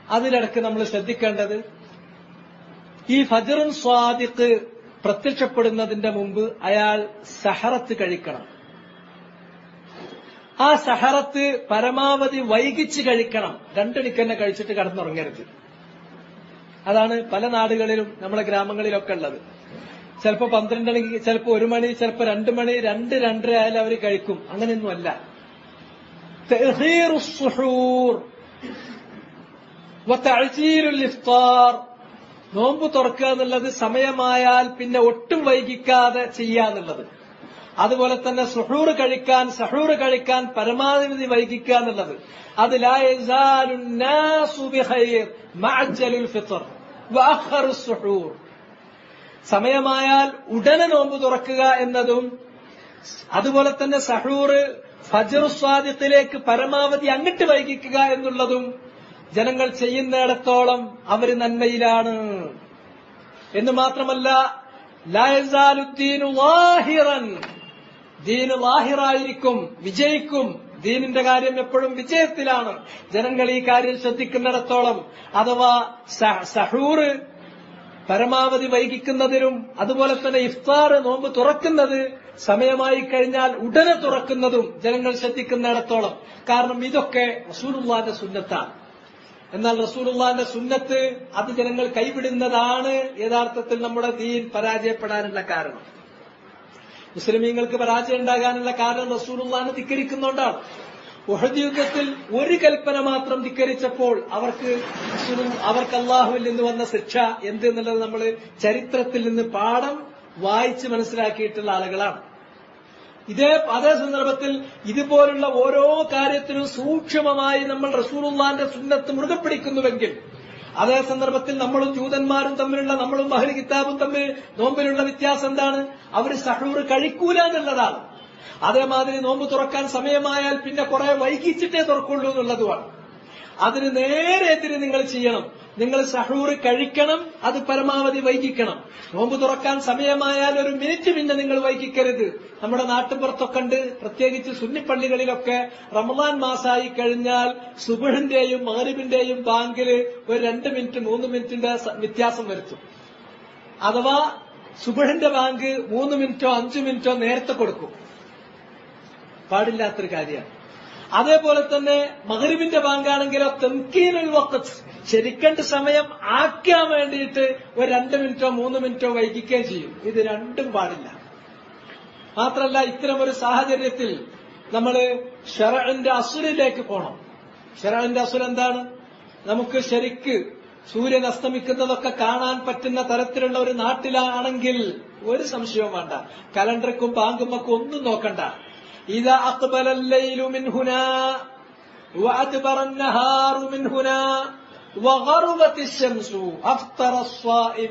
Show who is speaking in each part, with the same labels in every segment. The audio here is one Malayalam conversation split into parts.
Speaker 1: അതിനിടക്ക് നമ്മൾ ശ്രദ്ധിക്കേണ്ടത് ഈ ഫജറുൻ സ്വാദിഖ് പ്രത്യക്ഷപ്പെടുന്നതിന്റെ മുമ്പ് അയാൾ സഹറത്ത് കഴിക്കണം ആ സഹറത്ത് പരമാവധി വൈകിച്ച് കഴിക്കണം രണ്ടണിക്ക് തന്നെ കഴിച്ചിട്ട് കടന്നുറങ്ങരുത് അതാണ് പല നാടുകളിലും നമ്മളെ ഗ്രാമങ്ങളിലൊക്കെ ഉള്ളത് ചിലപ്പോ പന്ത്രണ്ട് മണിക്ക് ചിലപ്പോ ഒരു മണി ചിലപ്പോ രണ്ട് മണി രണ്ട് രണ്ടര ആയാലും അവർ കഴിക്കും അങ്ങനെയൊന്നുമല്ല തഅഖീറു സുഹൂർ വതഅജീലുൽ ഇഫ്താർ നോമ്പ് തുറക്കുക എന്നുള്ളത് സമയമായാൽ പിന്നെ ഒട്ടും വൈകിക്കാതെ ചെയ്യാന്നുള്ളത് അതുപോലെ തന്നെ സുഹൂർ കഴിക്കാൻ സഹൂർ കഴിക്കാൻ പരമാവധി വൈകിക്കുക എന്നുള്ളത് അത് ലാ യസാലു الناس بخير معجل الفطر واخر السحور സമയമായാൽ ഉടനെ നോമ്പ് തുറക്കുക എന്നതും അതുപോലെ തന്നെ സഹൂറ് ഫജർ സ്വാദിത്തിലേക്ക് പരമാവധി അങ്ങിട്ട് വൈകിക്കുക എന്നുള്ളതും ജനങ്ങൾ ചെയ്യുന്നിടത്തോളം അവര് നന്മയിലാണ് എന്ന് മാത്രമല്ല ലായസാലുദ്ദീനു വാഹിറൻ ദീന് വാഹിറായിരിക്കും വിജയിക്കും ദീനിന്റെ കാര്യം എപ്പോഴും വിജയത്തിലാണ് ജനങ്ങൾ ഈ കാര്യം ശ്രദ്ധിക്കുന്നിടത്തോളം അഥവാ സ- സഹൂറ് പരമാവധി വൈകിക്കുന്നതിനും അതുപോലെ തന്നെ ഇഫ്താർ നോമ്പ് തുറക്കുന്നത് സമയമായി കഴിഞ്ഞാൽ ഉടനെ തുറക്കുന്നതും ജനങ്ങൾ ശ്രദ്ധിക്കുന്നിടത്തോളം കാരണം ഇതൊക്കെ റസൂലുള്ളാന്റെ സുന്നത്താണ് എന്നാൽ റസൂലുള്ളാന്റെ സുന്നത്ത് അത് ജനങ്ങൾ കൈവിടുന്നതാണ് യഥാർത്ഥത്തിൽ നമ്മുടെ ദീൻ പരാജയപ്പെടാനുള്ള കാരണം മുസ്ലിമീങ്ങൾക്ക് പരാജയം ഉണ്ടാകാനുള്ള കാരണം റസൂലുള്ളാനെ ധിക്കരിക്കുന്നോണ്ടാണ് ഉഹദ് യുദ്ധത്തിൽ ഒരു കൽപ്പന മാത്രം ധിക്കരിച്ചപ്പോൾ അവർക്ക് റസൂലു- അവർക്ക് അള്ളാഹുവിൽ നിന്ന് വന്ന ശിക്ഷ എന്ത് എന്നുള്ളത് നമ്മൾ ചരിത്രത്തിൽ നിന്ന് പാഠം വായിച്ച് മനസ്സിലാക്കിയിട്ടുള്ള ആളുകളാണ് ഇതേ അതേ സന്ദർഭത്തിൽ ഇതുപോലുള്ള ഓരോ കാര്യത്തിനും സൂക്ഷ്മമായി നമ്മൾ റസൂലുള്ളാന്റെ സുന്നത്ത് മുറുകെ പിടിക്കുന്നുവെങ്കിൽ അതേ സന്ദർഭത്തിൽ നമ്മളും ജൂതന്മാരും തമ്മിലുള്ള നമ്മളും അഹ്ലി കിതാബും തമ്മിൽ നോമ്പിലുള്ള വ്യത്യാസം എന്താണ് അവർ സഹൂർ കഴിക്കൂല എന്നുള്ളതാണ് അതേമാതിരി നോമ്പ് തുറക്കാൻ സമയമായാൽ പിന്നെ കുറെ വൈകിച്ചിട്ടേ തുറക്കുള്ളൂ എന്നുള്ളതുമാണ് അതിന് നേരെ എതിര് നിങ്ങൾ ചെയ്യണം നിങ്ങൾ സഹൂർ കഴിക്കണം അത് പരമാവധി വൈകിക്കണം നോമ്പ് തുറക്കാൻ സമയമായാൽ ഒരു മിനിറ്റ് പിന്നെ നിങ്ങൾ വൈകിക്കരുത് നമ്മുടെ നാട്ടുപുറത്തൊക്കെ ഉണ്ട് പ്രത്യേകിച്ച് സുന്നിപ്പള്ളികളിലൊക്കെ റമദാൻ മാസമായി കഴിഞ്ഞാൽ സുബഹിന്റെയും മഹരിബിന്റെയും ബാങ്കിൽ ഒരു രണ്ട് മിനിറ്റ് മൂന്ന് മിനിറ്റിന്റെ സ- വ്യത്യാസം വരുത്തും അഥവാ സുബഹിന്റെ ബാങ്ക് മൂന്ന് മിനിറ്റോ അഞ്ചു മിനിറ്റോ നേരത്തെ കൊടുക്കും പാടില്ലാത്തൊരു കാര്യമാണ് അതേപോലെ തന്നെ മഹരിബിന്റെ ബാങ്കാണെങ്കിലോ തെംക്കീനുൽ വക്കത്ത് ശരിക്കണ്ട് സമയം ആക്കാൻ വേണ്ടിയിട്ട് ഒരു രണ്ട് മിനിറ്റോ മൂന്ന് മിനിറ്റോ വൈകിക്കുകയും ചെയ്യും ഇത് രണ്ടും പാടില്ല മാത്രമല്ല ഇത്തരം ഒരു സാഹചര്യത്തിൽ നമ്മൾ ഷെറന്റെ അസുരിലേക്ക് പോകണം ഷെറന്റെ അസുര എന്താണ് നമുക്ക് ശരിക്ക് സൂര്യൻ അസ്തമിക്കുന്നതൊക്കെ കാണാൻ പറ്റുന്ന തരത്തിലുള്ള ഒരു നാട്ടിലാണെങ്കിൽ ഒരു സംശയവും വേണ്ട കലണ്ടർക്കും ബാങ്കുമൊക്കെ ഒന്നും നോക്കണ്ട إذا أقبل الليل من هنا وأدبر النهار من هنا وغربت الشمس أفطر الصائم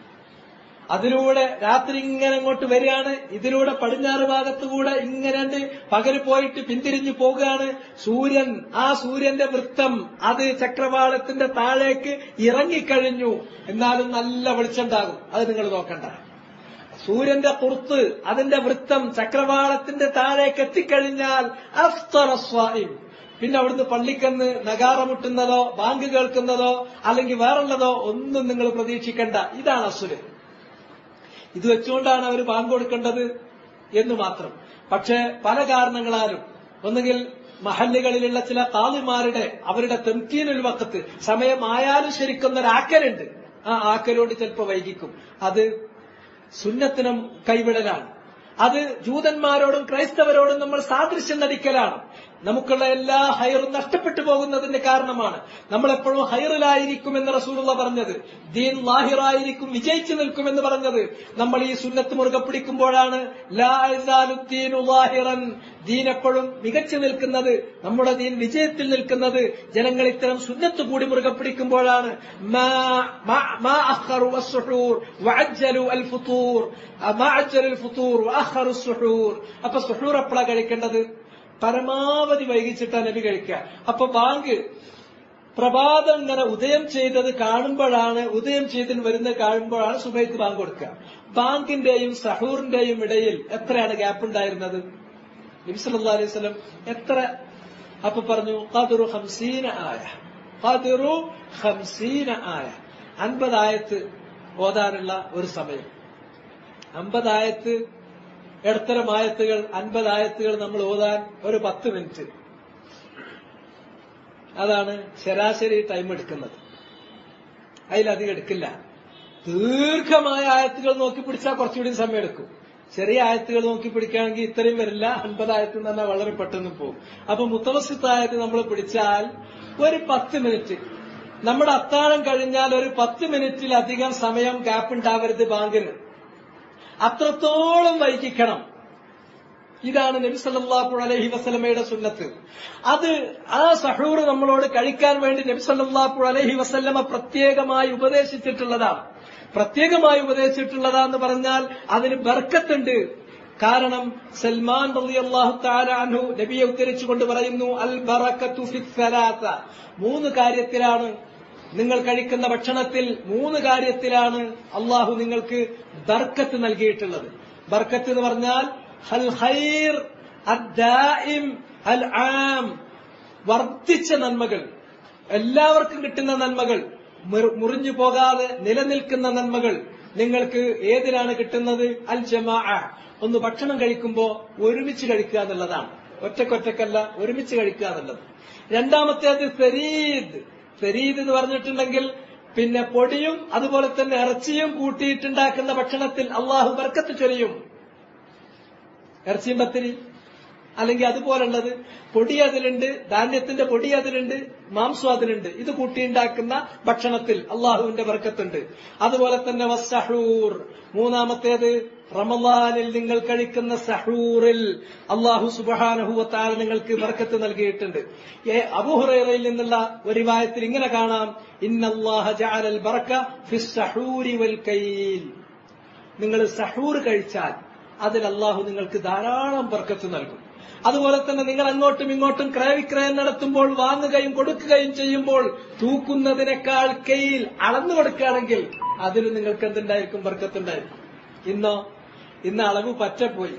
Speaker 1: അതിലൂടെ രാത്രി ഇങ്ങനെ അങ്ങോട്ട് വരികയാണ് ഇതിലൂടെ പടിഞ്ഞാറ് ഭാഗത്തുകൂടെ ഇങ്ങനെ പകല് പോയിട്ട് പിന്തിരിഞ്ഞു പോകുകയാണ് സൂര്യൻ ആ സൂര്യന്റെ വൃത്തം അത് ചക്രവാളത്തിന്റെ താഴേക്ക് ഇറങ്ങിക്കഴിഞ്ഞു എന്നാലും നല്ല വെളിച്ചമുണ്ടാകും അത് നിങ്ങൾ നോക്കണ്ട സൂര്യന്റെ പുറത്ത് അതിന്റെ വൃത്തം ചക്രവാളത്തിന്റെ താഴേക്ക് എത്തിക്കഴിഞ്ഞാൽ അഫ്തറ സ്വാഇം പിന്നെ അവിടുന്ന് പള്ളിക്കന്ന് നഗാറമുട്ടുന്നതോ ബാങ്ക് കേൾക്കുന്നതോ അല്ലെങ്കിൽ വേറുള്ളതോ ഒന്നും നിങ്ങൾ പ്രതീക്ഷിക്കണ്ട ഇതാണ് അസുര് ഇത് വെച്ചുകൊണ്ടാണ് അവർ ബാങ്ക് കൊടുക്കേണ്ടത് എന്ന് മാത്രം പക്ഷെ പല കാരണങ്ങളാലും ഒന്നുകിൽ മഹല്ലുകളിലുള്ള ചില കാളിമാരുടെ അവരുടെ തെംക്കീനുൽ വക്കത്ത് സമയമായാലും ശരിക്കൊന്നൊരാക്കലുണ്ട് ആ ആക്കലോട് ചിലപ്പോൾ വൈകിക്കും അത് സുന്നത്തിനും കൈവിടലാണ് അത് ജൂതന്മാരോടും ക്രൈസ്തവരോടും നമ്മൾ സാദൃശ്യം നടിക്കലാണ് നമുക്കുള്ള എല്ലാ ഹൈറും നഷ്ടപ്പെട്ടു പോകുന്നതിന്റെ കാരണമാണ് നമ്മൾ എപ്പോഴും ഹൈറിലായിരിക്കും എന്ന് റസൂലുള്ള പറഞ്ഞത് ദീൻ ലാഹിറായിരിക്കും വിജയിച്ചു നിൽക്കുമെന്ന് പറഞ്ഞത് നമ്മൾ ഈ സുന്നത്ത് മുറുകെ പിടിക്കുമ്പോഴാണ് ലാ യസാലുദ്ദീനു ലാഹിറൻ ദീൻ എപ്പോഴും മികച്ചു നിൽക്കുന്നത് നമ്മുടെ ദീൻ വിജയത്തിൽ നിൽക്കുന്നത് ജനങ്ങൾ ഇത്തരം സുന്നത്ത് കൂടി മുറുകെ പിടിക്കുമ്പോഴാണ് മാ മാ- മാ അഖറു അസ്സുഹൂർ വഅജ്ജലു അൽ ഫുതൂർ മാ അജ്ജലു അൽ ഫുതൂർ വഅഖറു അസ്സുഹൂർ അപ്പൊ സുഹൂർ എപ്പോഴാ കഴിക്കേണ്ടത് പരമാവധി വൈകിച്ചിട്ടാ നബി കഴിക്കുക അപ്പൊ ബാങ്ക് പ്രഭാതം ഇങ്ങനെ ഉദയം ചെയ്തത് കാണുമ്പോഴാണ് ഉദയം ചെയ്തതിന് വരുന്നത് കാണുമ്പോഴാണ് സുബൈക്ക് ബാങ്ക് കൊടുക്കുക ബാങ്കിന്റെയും സഹൂറിന്റെയും ഇടയിൽ എത്രയാണ് ഗ്യാപ്പ് ഉണ്ടായിരുന്നത് നബി സല്ലല്ലാഹു അലൈഹി വസല്ലം എത്ര അപ്പൊ പറഞ്ഞു ഖദറു ഹംസീന ആയ ഖദ്റു ഖംസീന ആയ അൻപതായത്ത് ഓതാനുള്ള ഒരു സമയം അമ്പതായത്ത് ഇടത്തരം ആയത്തുകൾ അൻപതായത്തുകൾ നമ്മൾ ഓതാൻ ഒരു പത്ത് മിനിറ്റ് അതാണ് ശരാശരി ടൈം എടുക്കുന്നത് അതിലധികം എടുക്കില്ല ദീർഘമായ ആയത്തുകൾ നോക്കി പിടിച്ചാൽ കുറച്ചുകൂടി സമയം എടുക്കും ചെറിയ ആയത്തുകൾ നോക്കി പിടിക്കുകയാണെങ്കിൽ ഇത്രയും വരില്ല അൻപതായത്ത് എന്ന് പറഞ്ഞാൽ വളരെ പെട്ടെന്ന് പോകും അപ്പൊ മുത്തവസിത്തായത്ത് നമ്മൾ പിടിച്ചാൽ ഒരു പത്ത് മിനിറ്റ് നമ്മുടെ അത്താഴം കഴിഞ്ഞാൽ ഒരു പത്ത് മിനിറ്റിലധികം സമയം ഗ്യാപ്പ് ഉണ്ടാവരുത് ബാങ്കിന് അത്രത്തോളം വൈകിക്കണം ഇതാണ് നബി സല്ലല്ലാഹു അലൈഹി വസല്ലമയുടെ സുന്നത്ത് അത് ആ സഹൂർ നമ്മളോട് കഴിക്കാൻ വേണ്ടി നബി സല്ലല്ലാഹു അലൈഹി വസല്ലമ പ്രത്യേകമായി ഉപദേശിച്ചിട്ടുള്ളതാണ് പ്രത്യേകമായി ഉപദേശിച്ചിട്ടുള്ളതാന്ന് പറഞ്ഞാൽ അതിന് ബർക്കത്തുണ്ട് കാരണം സൽമാൻ റളിയല്ലാഹു തആല അൻഹു നബിയെ ഉദ്ധരിച്ചുകൊണ്ട് പറയുന്നു അൽ ബറക്കത്തു ഫിസ്സലാത്ത മൂന്ന് കാര്യത്തിലാണ് നിങ്ങൾ കഴിക്കുന്ന ഭക്ഷണത്തിൽ മൂന്ന് കാര്യത്തിലാണ് അള്ളാഹു നിങ്ങൾക്ക് ബർക്കത്ത് നൽകിയിട്ടുള്ളത് ബർക്കത്ത് എന്ന് പറഞ്ഞാൽ ഹൽ ഖൈർ അദ്ദായിം അൽ ആം വർദ്ധിച്ച നന്മകൾ എല്ലാവർക്കും കിട്ടുന്ന നന്മകൾ മുറി- മുറിഞ്ഞു പോകാതെ നിലനിൽക്കുന്ന നന്മകൾ നിങ്ങൾക്ക് ഏതിലാണ് കിട്ടുന്നത് അൽ ജമാ ഒന്ന് ഭക്ഷണം കഴിക്കുമ്പോ ഒരുമിച്ച് കഴിക്കുക എന്നുള്ളതാണ് ഒറ്റക്കൊറ്റക്കല്ല ഒരുമിച്ച് കഴിക്കുക എന്നുള്ളത് രണ്ടാമത്തേത് ഫരീദ് ഫരീദ് എന്ന് പറഞ്ഞിട്ടുണ്ടെങ്കിൽ പിന്നെ പൊടിയും അതുപോലെ തന്നെ ഇറച്ചിയും കൂട്ടിയിട്ടുണ്ടാക്കുന്ന ഭക്ഷണത്തിൽ അള്ളാഹു ബർക്കത്ത് ചൊരിയും ഇറച്ചിയും പത്തിരി അല്ലെങ്കിൽ അതുപോലുള്ളത് പൊടി അതിലുണ്ട് ധാന്യത്തിന്റെ പൊടി അതിലുണ്ട് മാംസം അതിലുണ്ട് ഇത് കൂട്ടിയുണ്ടാക്കുന്ന ഭക്ഷണത്തിൽ അള്ളാഹുവിന്റെ ബർക്കത്തുണ്ട് അതുപോലെ തന്നെ വസ്സഹൂർ മൂന്നാമത്തേത് റമലാനിൽ നിങ്ങൾ കഴിക്കുന്ന സഹൂറിൽ അള്ളാഹു സുബാനഹുവത്താല നിങ്ങൾക്ക് ബർക്കത്ത് നൽകിയിട്ടുണ്ട് ഏ, അബൂഹുറയിൽ നിന്നുള്ള ഒരു റിവായത്തിൽ ഇങ്ങനെ കാണാം ഇന്നല്ലാഹ ജഅലൽ ബർക്ക ഫിസ് സഹൂരി വൽ കൈൽ നിങ്ങൾ സഹൂർ കഴിച്ചാൽ അതിൽ അള്ളാഹു നിങ്ങൾക്ക് ധാരാളം ബർക്കത്ത് നൽകും അതുപോലെ തന്നെ നിങ്ങൾ അങ്ങോട്ടും ഇങ്ങോട്ടും ക്രയവിക്രയം നടത്തുമ്പോൾ വാങ്ങുകയും കൊടുക്കുകയും ചെയ്യുമ്പോൾ തൂക്കുന്നതിനേക്കാൾ കയ്യിൽ അളന്നു കൊടുക്കുകയാണെങ്കിൽ അതിൽ നിങ്ങൾക്ക് എന്തുണ്ടായിരിക്കും ബർക്കത്തുണ്ടായിരിക്കും ഇന്നോ ഇന്ന് അളവ് പറ്റപ്പോയി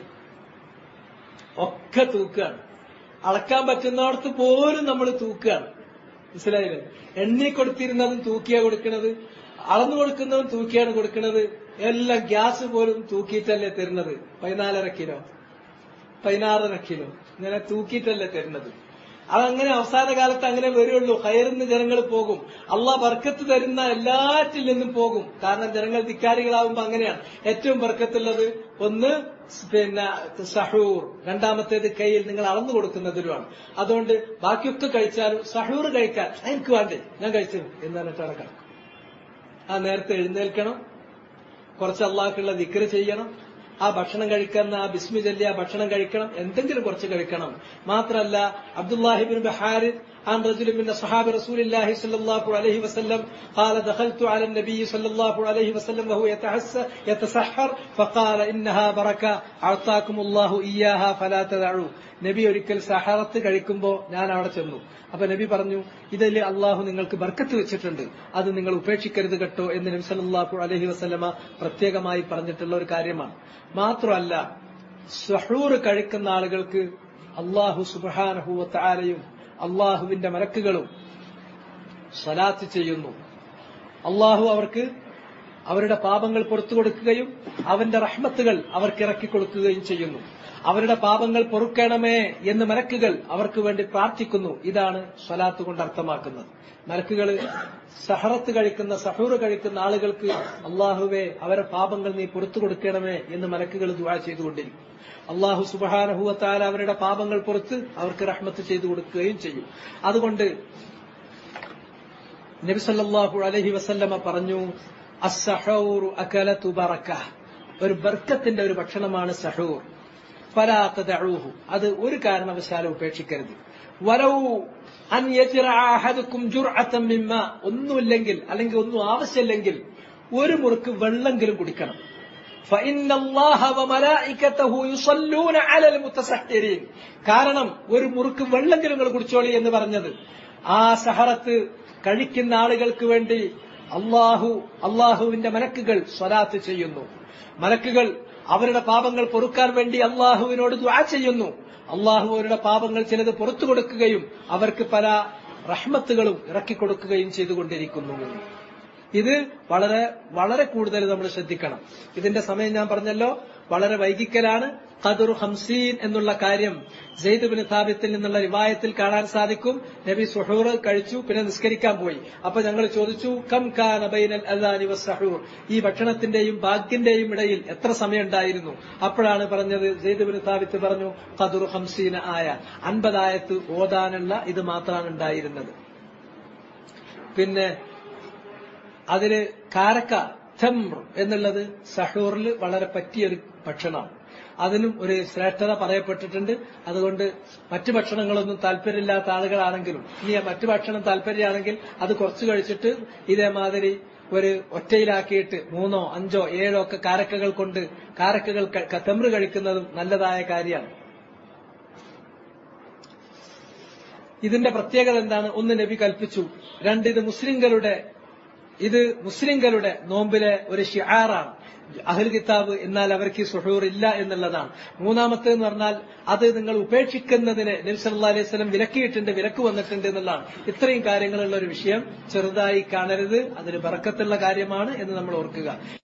Speaker 1: ഒക്കെ തൂക്കുകയാണ് അളക്കാൻ പറ്റുന്നിടത്ത് പോലും നമ്മൾ തൂക്കുകയാണ് മനസ്സിലായില്ലേ എണ്ണി കൊടുത്തിരുന്നതും തൂക്കിയാ കൊടുക്കുന്നത് അളന്നു കൊടുക്കുന്നതും തൂക്കിയാണ് കൊടുക്കുന്നത് എല്ലാം ഗ്യാസ് പോലും തൂക്കിയിട്ടല്ലേ തരുന്നത് പതിനാലര കിലോ പതിനാറര കിലോ ഇങ്ങനെ തൂക്കിയിട്ടല്ലേ തരുന്നത് അതങ്ങനെ അവസാന കാലത്ത് അങ്ങനെ വരുള്ളൂ ഹയറിന്ന് ജനങ്ങൾ പോകും അള്ളാഹ് ബർക്കത്ത് തരുന്ന എല്ലാറ്റിൽ നിന്നും പോകും കാരണം ജനങ്ങൾ ധിക്കാരികളാവുമ്പോ അങ്ങനെയാണ് ഏറ്റവും ബർക്കത്തുള്ളത് ഒന്ന് പിന്നെ സഹൂർ രണ്ടാമത്തേത് കയ്യിൽ നിങ്ങൾ അളന്നു കൊടുക്കുന്നതിലുമാണ് അതുകൊണ്ട് ബാക്കിയൊക്കെ കഴിച്ചാലും സഹൂർ കഴിക്കാൻ എനിക്ക് വേണ്ടേ ഞാൻ കഴിച്ചു എന്ന് പറഞ്ഞിട്ട് നടക്കണം ആ നേരത്തെ എഴുന്നേൽക്കണം കുറച്ച് അള്ളാഹ്ക്കുള്ള ദിക്ര ചെയ്യണം ആ ഭക്ഷണം കഴിക്കുന്ന ആ ബിസ്മി ചൊല്ലി ആ ഭക്ഷണം കഴിക്കണം എന്തെങ്കിലും കുറച്ച് കഴിക്കണം മാത്രമല്ല അബ്ദുല്ലാഹിബിൻ ബഹാരിദ് عن رجل من أصحاب رسول الله صلى الله عليه وسلم قال دخلت على النبي صلى الله عليه وسلم وهو يتحس- يتسحر فقال إنها بركة أعطاكم الله إياها فلا تدعوا നബി ഒരിക്കൽ സഹറത്ത് കഴിക്കുമ്പോ ഞാൻ അവിടെ ചെന്നു അപ്പൊ നബി പറഞ്ഞു ഇതിൽ അള്ളാഹു നിങ്ങൾക്ക് ബർക്കത്ത് വെച്ചിട്ടുണ്ട് അത് നിങ്ങൾ ഉപേക്ഷിക്കരുത് കേട്ടോ എന്ന് നബി സല്ലല്ലാഹു അലൈഹി വസല്ലമ പ്രത്യേകമായി പറഞ്ഞിട്ടുള്ള ഒരു കാര്യമാണ് മാത്രമല്ല സഹൂർ കഴിക്കുന്ന ആളുകൾക്ക് അള്ളാഹു സുബാനഹുവത്താരയും അള്ളാഹുവിന്റെ മലക്കുകളും സലാത്ത് ചെയ്യുന്നു അള്ളാഹു അവർക്ക് അവരുടെ പാപങ്ങൾ പുറത്തു കൊടുക്കുകയും അവന്റെ റഹ്മത്തുകൾ അവർക്ക് ഇറക്കി കൊടുക്കുകയും ചെയ്യുന്നു അവരുടെ പാപങ്ങൾ പൊറുക്കണമേ എന്ന് മലക്കുകൾ അവർക്ക് വേണ്ടി പ്രാർത്ഥിക്കുന്നു ഇതാണ് സ്വലാത്ത് കൊണ്ട് അർത്ഥമാക്കുന്നത് മലക്കുകൾ സഹറത്ത് കഴിക്കുന്ന സഹൂറ് കഴിക്കുന്ന ആളുകൾക്ക് അള്ളാഹുവെ അവരെ പാപങ്ങൾ നീ പുറത്തു കൊടുക്കണമേ എന്ന് മലക്കുകൾ ദുആ ചെയ്തുകൊണ്ടിരിക്കും അള്ളാഹു സുബാനഹുവത്താല അവരുടെ പാപങ്ങൾ പുറത്ത് അവർക്ക് റഹ്മത്ത് ചെയ്തു കൊടുക്കുകയും ചെയ്യും അതുകൊണ്ട് നബിസല്ലാഹു അലഹി വസല്ലമ പറഞ്ഞു അസഹൂർ അകലത്തു ബറക്ക ഒരു ബർക്കത്തിന്റെ ഒരു ഭക്ഷണമാണ് സഹൂർ ഫലാത്തൂഹു അത് ഒരു കാരണവശാലും ഉപേക്ഷിക്കരുത് വരവു അൻ യജ്റഅഹദുക്കും ജുർഅത്തൻ മിമ്മ ഒന്നുമില്ലെങ്കിൽ അല്ലെങ്കിൽ ഒന്നും ആവശ്യമില്ലെങ്കിൽ ഒരു മുറുക്ക് വെള്ളെങ്കിലും കുടിക്കണം فإن الله وملائكته يصلون على المتسحرين കാരണം ഒരു മുറുക്ക് വെള്ളെങ്കിലും നിങ്ങൾ കുടിച്ചോളി എന്ന് പറഞ്ഞത് ആ സഹറത്ത് കഴിക്കുന്ന ആളുകൾക്ക് വേണ്ടി അള്ളാഹു അള്ളാഹുവിന്റെ മലക്കുകൾ സ്വലാത്ത് ചെയ്യുന്നു മലക്കുകൾ അവരുടെ പാപങ്ങൾ പൊറുക്കാൻ വേണ്ടി അള്ളാഹുവിനോട് ദ്വാ ചെയ്യുന്നു അള്ളാഹു അവരുടെ പാപങ്ങൾ ചിലത് പുറത്തു കൊടുക്കുകയും അവർക്ക് പല റഹ്മത്തുകളും ഇറക്കിക്കൊടുക്കുകയും ചെയ്തുകൊണ്ടിരിക്കുന്നു ഇത് വളരെ വളരെ കൂടുതൽ നമ്മൾ ശ്രദ്ധിക്കണം ഇതിന്റെ സമയം ഞാൻ പറഞ്ഞല്ലോ വളരെ വൈകിക്കലാണ് ഖദർ ഹംസീൻ എന്നുള്ള കാര്യം സെയ്ദ് ബിൻ സാബിത്തിൽ നിന്നുള്ള റിവായത്തിൽ കാണാൻ സാധിക്കും നബി സുഹൂർ കഴിച്ചു പിന്നെ നിസ്കരിക്കാൻ പോയി അപ്പൊ ഞങ്ങൾ ചോദിച്ചു കം കാന ബൈനൽ അദാനി വസ്സഹൂർ ഈ ഭക്ഷണത്തിന്റെയും ഭാഗ്യന്റെയും ഇടയിൽ എത്ര സമയം ഉണ്ടായിരുന്നു അപ്പോഴാണ് പറഞ്ഞത് സെയ്ദ് ബിൻ സാബിത്ത് പറഞ്ഞു ഖദർ ഹംസീന ആയ അൻപതായത്ത് ഓതാനുള്ള ഇത് മാത്രമാണ് ഉണ്ടായിരുന്നത് പിന്നെ അതില് കാരക്ക തമ്ര എന്നുള്ളത് സഹൂറിൽ വളരെ പറ്റിയൊരു ഭക്ഷണമാണ് അതിനും ഒരു ശ്രേഷ്ഠത പറയപ്പെട്ടിട്ടുണ്ട് അതുകൊണ്ട് മറ്റു ഭക്ഷണങ്ങളൊന്നും താല്പര്യമില്ലാത്ത ആളുകളാണെങ്കിലും ഇനി ആ മറ്റു ഭക്ഷണം താല്പര്യമാണെങ്കിൽ അത് കുറച്ച് കഴിച്ചിട്ട് ഇതേമാതിരി ഒരു ഒറ്റയിലാക്കിയിട്ട് മൂന്നോ അഞ്ചോ ഏഴോ ഒക്കെ കാരക്കകൾ കൊണ്ട് കാരക്കകൾ തെമ്ര് കഴിക്കുന്നതും നല്ലതായ കാര്യമാണ് ഇതിന്റെ പ്രത്യേകത എന്താണ് ഒന്ന് നബി കൽപ്പിച്ചു രണ്ട് ഇത് മുസ്ലിങ്ങളുടെ ഇത് മുസ്ലിങ്ങളുടെ നോമ്പിലെ ഒരു ഷിആറാണ് അഹൽ കിതാബ് എന്നാൽ അവർക്ക് സുഹൂർ ഇല്ല എന്നുള്ളതാണ് മൂന്നാമത്തെ എന്ന് പറഞ്ഞാൽ അത് നിങ്ങൾ ഉപേക്ഷിക്കുന്നതിന് നബി സല്ലല്ലാഹു അലൈഹി വസല്ലം വിലക്കിയിട്ടുണ്ട് വിലക്ക് വന്നിട്ടുണ്ട് എന്നുള്ളതാണ് ഇത്രയും കാര്യങ്ങളുള്ള ഒരു വിഷയം ചെറുതായി കാണരുത് അതൊരു ബറക്കത്തുള്ള കാര്യമാണ് എന്ന് നമ്മൾ ഓർക്കുക